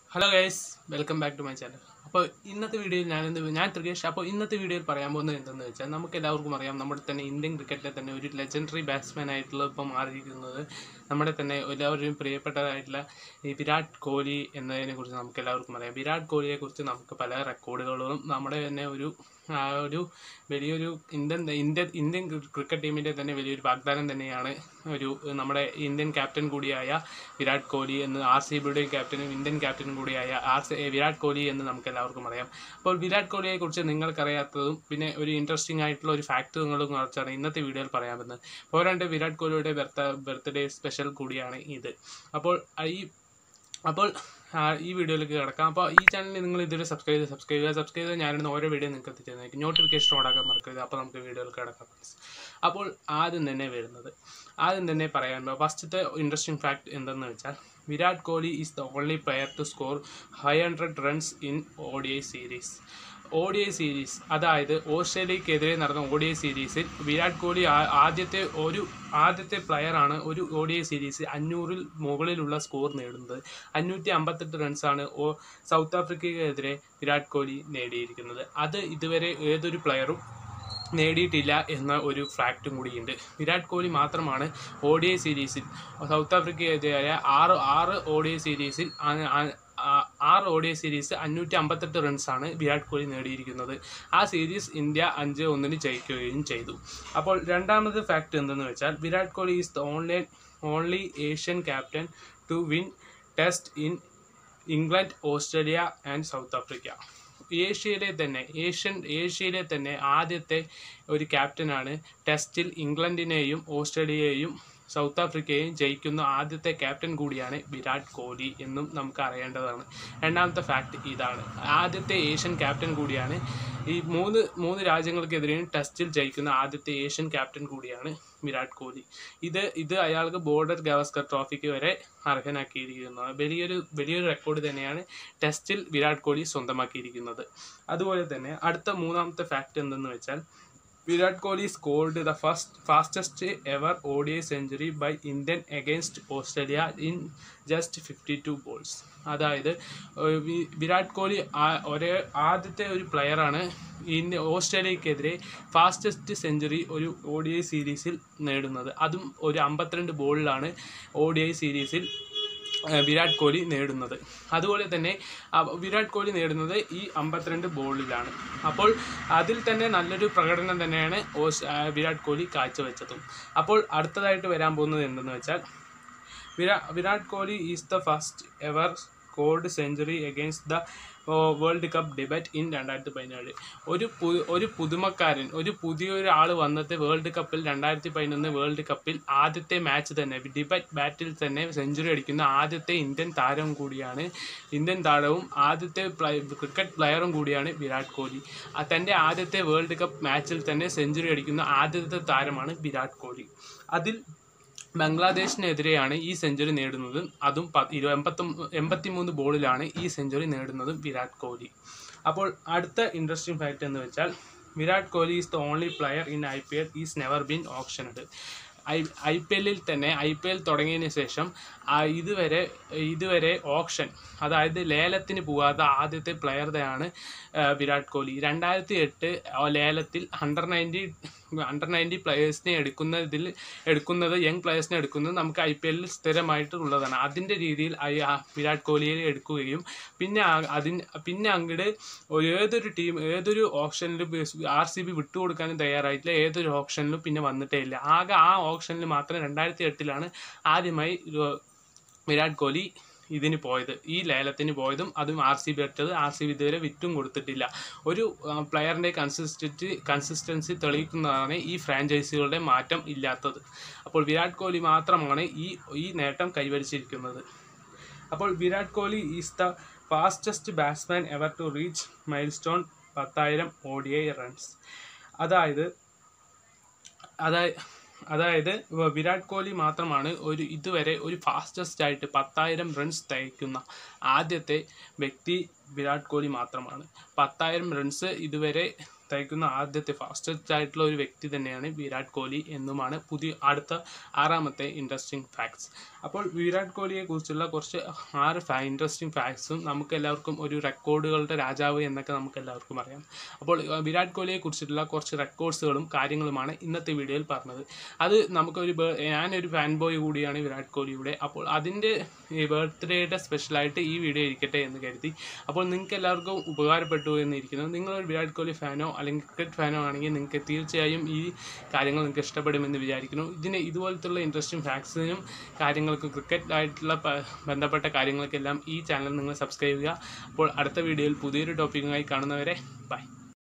hello guys welcome back to my channel അപ്പോൾ ഇന്നത്തെ വീഡിയോയിൽ ഞാൻ എന്ത് ഞാൻ ത്രികേഷ് അപ്പോൾ ഇന്നത്തെ വീഡിയോയിൽ പറയാൻ പോകുന്നത് എന്തെന്ന് വെച്ചാൽ നമുക്ക് എല്ലാവർക്കും അറിയാം നമ്മുടെ തന്നെ ഇന്ത്യൻ ക്രിക്കറ്റിലെ തന്നെ ഒരു ലെജൻഡറി ബാറ്റ്സ്മാൻ ആയിട്ടുള്ള ഇപ്പോൾ മാറിയിരിക്കുന്നത് നമ്മുടെ തന്നെ എല്ലാവരുടെയും പ്രിയപ്പെട്ടതായിട്ടുള്ള ഈ വിരാട് കോഹ്ലി എന്നതിനെ കുറിച്ച് നമുക്ക് എല്ലാവർക്കും അറിയാം വിരാട് കോഹ്ലിയെ കുറിച്ച് നമുക്ക് പല റെക്കോർഡുകളും നമ്മുടെ തന്നെ ഒരു ആ ഒരു വലിയൊരു ഇന്ത്യൻ ഇന്ത്യൻ ഇന്ത്യൻ ക്രിക്കറ്റ് ടീമിൻ്റെ തന്നെ വലിയൊരു വാഗ്ദാനം തന്നെയാണ് ഒരു നമ്മുടെ ഇന്ത്യൻ ക്യാപ്റ്റൻ കൂടിയായ വിരാട് കോഹ്ലി എന്ന് ആർ സി ബിയുടെ ക്യാപ്റ്റനും ഇന്ത്യൻ ക്യാപ്റ്റനും കൂടിയായ ആർ സി വിരാട് കോഹ്ലി എന്ന് നമുക്ക് എല്ലാവർക്കും അറിയാം അപ്പോൾ വിരാട് കോഹ്ലിയെ കുറിച്ച് നിങ്ങൾക്കറിയാത്തതും പിന്നെ ഒരു ഇൻട്രസ്റ്റിംഗ് ആയിട്ടുള്ള ഒരു ഫാക്ടറുകളും കുറിച്ചാണ് ഇന്നത്തെ വീഡിയോയിൽ പറയാൻ പറ്റുന്നത് പോരാണ്ട് വിരാട് കോഹ്ലിയുടെ ബർത്ത് ബർത്ത്ഡേ സ്പെഷ്യൽ കൂടിയാണ് ഇത് അപ്പോൾ ഈ അപ്പോൾ ആ, ഈ വീഡിയോയിലേക്ക് കിടക്കാം അപ്പോൾ ഈ ചാനലിൽ നിങ്ങൾ ഇതുവരെ സബ്സ്ക്രൈബ് ചെയ്ത് സബ്സ്ക്രൈബ് ചെയ്യുക സബ്സ്ക്രൈബ് ചെയ്ത് ഞാനിടുന്ന ഓരോ വീഡിയോ നിങ്ങൾക്ക് എത്തിച്ചേർന്നായിരിക്കും നോട്ടിഫിക്കേഷൻ ഓണാക്കാൻ മറക്കരുത് അപ്പോൾ നമുക്ക് വീഡിയോയിൽ കിടക്കാം അപ്പോൾ ആദ്യം തന്നെ വരുന്നത് ആദ്യം തന്നെ പറയാൻ ഫസ്റ്റത്തെ ഇൻട്രസ്റ്റിംഗ് ഫാക്ട് എന്തെന്ന് വെച്ചാൽ Virat Kohli is the only player to score five hundred runs in O D I series O D I series അതായത് ഓസ്ട്രേലിയക്കെതിരെ നടന്ന ഒ ഡി ഐ സീരീസിൽ വിരാട് കോഹ്ലി ആ- ആദ്യത്തെ ഒരു ആദ്യത്തെ പ്ലെയറാണ് ഒരു ഒ ഡി ഐ സീരീസ് അഞ്ഞൂറിൽ മുകളിലുള്ള സ്കോർ നേടുന്നത് അഞ്ഞൂറ്റി അമ്പത്തെട്ട് റൺസാണ് ഓ സൗത്ത് ആഫ്രിക്കയ്ക്കെതിരെ വിരാട് കോഹ്ലി നേടിയിരിക്കുന്നത് അത് ഇതുവരെ ഏതൊരു പ്ലെയറും നേടിയിട്ടില്ല എന്ന ഒരു ഫാക്റ്റും കൂടിയുണ്ട് വിരാട് കോഹ്ലി മാത്രമാണ് ഒ ഡി ഐ സീരീസിൽ സൗത്ത് ആഫ്രിക്കയ്ക്കെതിരായ ആറ് ആറ് ഒ ഡി ഐ സീരീസിൽ ആ- ആ- ആ- ആറ് ഒ ഡി ഐ സീരീസ് അഞ്ഞൂറ്റി അമ്പത്തെട്ട് റൺസാണ് വിരാട് കോഹ്ലി നേടിയിരിക്കുന്നത് ആ സീരീസ് ഇന്ത്യ അഞ്ച് ഒന്നിന് ജയിക്കുകയും ചെയ്തു അപ്പോൾ രണ്ടാമത് ഫാക്ട് എന്തെന്ന് വെച്ചാൽ Virat Kohli is the online only Asian captain to win test in England Australia and South Africa ഏഷ്യയിലെ തന്നെ ഏഷ്യൻ ഏഷ്യയിലെ തന്നെ ആദ്യത്തെ ഒരു ക്യാപ്റ്റനാണ് ടെസ്റ്റിൽ ഇംഗ്ലണ്ടിനെയും ഓസ്ട്രേലിയയെയും സൗത്ത് ആഫ്രിക്കയെയും ജയിക്കുന്ന ആദ്യത്തെ ക്യാപ്റ്റൻ കൂടിയാണ് വിരാട് കോഹ്ലി എന്നും നമുക്ക് അറിയേണ്ടതാണ് രണ്ടാമത്തെ ഫാക്ട് ഇതാണ് ആദ്യത്തെ ഏഷ്യൻ ക്യാപ്റ്റൻ കൂടിയാണ് ഈ മൂന്ന് മൂന്ന് രാജ്യങ്ങൾക്കെതിരെയും ടെസ്റ്റിൽ ജയിക്കുന്ന ആദ്യത്തെ ഏഷ്യൻ ക്യാപ്റ്റൻ കൂടിയാണ് വിരാട് കോഹ്ലി ഇത് ഇത് അയാൾക്ക് ബോർഡർ ഗവാസ്കർ ട്രോഫിക്ക് വരെ അർഹനാക്കിയിരിക്കുന്നത് വലിയൊരു വലിയൊരു റെക്കോർഡ് തന്നെയാണ് ടെസ്റ്റിൽ വിരാട് കോഹ്ലി സ്വന്തമാക്കിയിരിക്കുന്നത് അതുപോലെ തന്നെ അടുത്ത മൂന്നാമത്തെ ഫാക്ട് എന്തെന്ന് വെച്ചാൽ Virat Kohli scored the first fastest ever O D I century by Indian against Australia in just fifty two balls അതായത് ഏഹ്, വി- വിരാട് കോഹ്ലി ആ- ഒരേ ആദ്യത്തെ ഒരു പ്ലെയറാണ് ഇന്ത്യ ഓസ്ട്രേലിയക്കെതിരെ ഫാസ്റ്റസ്റ്റ് സെഞ്ചുറി ഒരു ഒ ഡി ഐ സീരീസിൽ നേടുന്നത് അതും ഒരു അമ്പത്തിരണ്ട് ബോളിലാണ് ഒ ഡി ഐ സീരീസിൽ ഏഹ് വിരാട് കോഹ്ലി നേടുന്നത് അതുപോലെ തന്നെ അവ- വിരാട് കോഹ്ലി നേടുന്നത് ഈ അമ്പത്തിരണ്ട് ബോളിലാണ് അപ്പോൾ അതിൽ തന്നെ നല്ലൊരു പ്രകടനം തന്നെയാണ് ഓസ് ആ, വിരാട് കോഹ്ലി കാഴ്ചവെച്ചതും അപ്പോൾ അടുത്തതായിട്ട് വരാൻ പോകുന്നത് എന്തെന്ന് വെച്ചാൽ വിരാ Virat Kohli is the first ever scored century against the world cup debut in രണ്ടായിരത്തി പതിനേഴ് ഒരു പു ഒരു പുതുമക്കാരൻ ഒരു പുതിയൊരു ആൾ വന്നത് വേൾഡ് കപ്പിൽ രണ്ടായിരത്തി പതിനൊന്ന് വേൾഡ് കപ്പിൽ ആദ്യത്തെ മാച്ച് തന്നെ ഡിബറ്റ് ബാറ്റിൽ തന്നെ സെഞ്ചുറി അടിക്കുന്ന ആദ്യത്തെ ഇന്ത്യൻ താരം കൂടിയാണ് ഇന്ത്യൻ താരവും ആദ്യത്തെ ക്രിക്കറ്റ് പ്ലെയറും കൂടിയാണ് വിരാട് കോഹ്ലി ആ തൻ്റെ ആദ്യത്തെ വേൾഡ് കപ്പ് മാച്ചിൽ തന്നെ സെഞ്ചുറി അടിക്കുന്ന ആദ്യത്തെ താരമാണ് വിരാട് കോഹ്ലി അതിൽ ബംഗ്ലാദേശിനെതിരെയാണ് ഈ സെഞ്ചുറി നേടുന്നതും അതും പ- ഇരു എൺപത്തൊ എൺപത്തിമൂന്ന് ബോളിലാണ് ഈ സെഞ്ചുറി നേടുന്നതും വിരാട് കോഹ്ലി അപ്പോൾ അടുത്ത ഇൻട്രസ്റ്റിംഗ് ഫാക്ട് എന്ന് വെച്ചാൽ Virat Kohli is the only player in I P L is never been auctioned I I P എല്ലിൽ തന്നെ ഐ പി എൽ തുടങ്ങിയതിന് ശേഷം ആ ഇതുവരെ ഇതുവരെ ഓപ്ഷൻ അതായത് ലേലത്തിന് പോകാത്ത ആദ്യത്തെ പ്ലെയർ തന്നെയാണ് ആ, വിരാട് കോഹ്ലി രണ്ടായിരത്തി എട്ട് ലേലത്തിൽ അണ്ടർ നയൻറ്റി അണ്ടർ നയൻറ്റി പ്ലെയേഴ്സിനെ എടുക്കുന്നതിൽ എടുക്കുന്നത് യങ് പ്ലെയേഴ്സിനെ എടുക്കുന്നത് നമുക്ക് ഐ പി എല്ലിൽ സ്ഥിരമായിട്ടുള്ളതാണ് അതിൻ്റെ രീതിയിൽ ഐ- ആ വിരാട് കോഹ്ലിയെ എടുക്കുകയും പിന്നെ ആ- അതിന് പിന്നെ അങ്ങോട്ട് ഏതൊരു ടീം ഏതൊരു ഓപ്ഷനിലും ആർ സി ബി വിട്ടുകൊടുക്കാനും തയ്യാറായിട്ടില്ല ഏതൊരു ഓപ്ഷനിലും പിന്നെ വന്നിട്ടേ ഇല്ല ആകെ ആ ഓപ്ഷനിൽ മാത്രം രണ്ടായിരത്തി എട്ടിലാണ് ആദ്യമായി ഒരു വിരാട് കോഹ്ലി ഇതിന് പോയത് ഈ ലേലത്തിന് പോയതും അതും ആർ സി ബി ഇട്ടത് ആർ സി ബി ഇതുവരെ വിറ്റും കൊടുത്തിട്ടില്ല ഒരു പ്ലെയറിൻ്റെ കൺസിസ്റ്റൻസി കൺസിസ്റ്റൻസി തെളിയിക്കുന്നതാണ് ഈ ഫ്രാഞ്ചൈസികളുടെ മാറ്റം ഇല്ലാത്തത് അപ്പോൾ വിരാട് കോഹ്ലി മാത്രമാണ് ഈ ഈ നേട്ടം കൈവരിച്ചിരിക്കുന്നത് അപ്പോൾ Virat Kohli is the fastest batsman ever to reach milestone പത്തായിരം ഒ ഡി ഐ റൺസ് അതായത് അതായത് അതായത് വ- വിരാട് കോഹ്ലി മാത്രമാണ് ഒരു ഇതുവരെ ഒരു ഫാസ്റ്റസ്റ്റ് ആയിട്ട് പത്തായിരം റൺസ് തയ്ക്കുന്ന ആദ്യത്തെ വ്യക്തി വിരാട് കോഹ്ലി മാത്രമാണ് പത്തായിരം റൺസ് ഇതുവരെ തയ്ക്കുന്ന ആദ്യത്തെ ഫാസ്റ്റസ്റ്റ് ആയിട്ടുള്ള ഒരു വ്യക്തി തന്നെയാണ് വിരാട് കോഹ്ലി എന്നുമാണ് പുതിയ അടുത്ത ആറാമത്തെ ഇൻട്രസ്റ്റിംഗ് ഫാക്ട്സ് അപ്പോൾ വിരാട് കോഹ്ലിയെ കുറിച്ചുള്ള കുറച്ച് ആറ് ഫാ ഇൻട്രസ്റ്റിംഗ് ഫാക്ട്സും നമുക്ക് എല്ലാവർക്കും ഒരു റെക്കോർഡുകളുടെ രാജാവ് എന്നൊക്കെ നമുക്ക് എല്ലാവർക്കും അറിയാം അപ്പോൾ അഹ് വിരാട് കോഹ്ലിയെ കുറിച്ചിട്ടുള്ള കുറച്ച് റെക്കോർഡ്സുകളും കാര്യങ്ങളുമാണ് ഇന്നത്തെ വീഡിയോയിൽ പറഞ്ഞത് അത് നമുക്കൊരു ബേ- ഞാനൊരു ഫാൻ ബോയ് കൂടിയാണ് വിരാട് കോഹ്ലിയുടെ അപ്പോൾ അതിൻ്റെ ബർത്ത്ഡേയുടെ സ്പെഷ്യലായിട്ട് ഈ വീഡിയോ ഇരിക്കട്ടെ എന്ന് കരുതി അപ്പോൾ നിങ്ങൾക്ക് എല്ലാവർക്കും ഉപകാരപ്പെട്ടു എന്നിരിക്കുന്നു നിങ്ങളൊരു വിരാട് കോഹ്ലി ഫാനോ അല്ലെങ്കിൽ ക്രിക്കറ്റ് ഫാനോ ആണെങ്കിൽ നിങ്ങൾക്ക് തീർച്ചയായും ഈ കാര്യങ്ങൾ നിങ്ങൾക്ക് ഇഷ്ടപ്പെടുമെന്ന് വിചാരിക്കുന്നു ഇതിന് ഇതുപോലത്തുള്ള ഇൻട്രസ്റ്റിംഗ് ഫാക്ട്സിനും കാര്യങ്ങൾക്കും ക്രിക്കറ്റ് ആയിട്ടുള്ള പ- ബന്ധപ്പെട്ട കാര്യങ്ങൾക്കെല്ലാം ഈ ചാനൽ നിങ്ങൾ സബ്സ്ക്രൈബ് ചെയ്യുക അപ്പോൾ അടുത്ത വീഡിയോയിൽ പുതിയൊരു ടോപ്പിക്കുമായി കാണുന്നവരെ ബൈ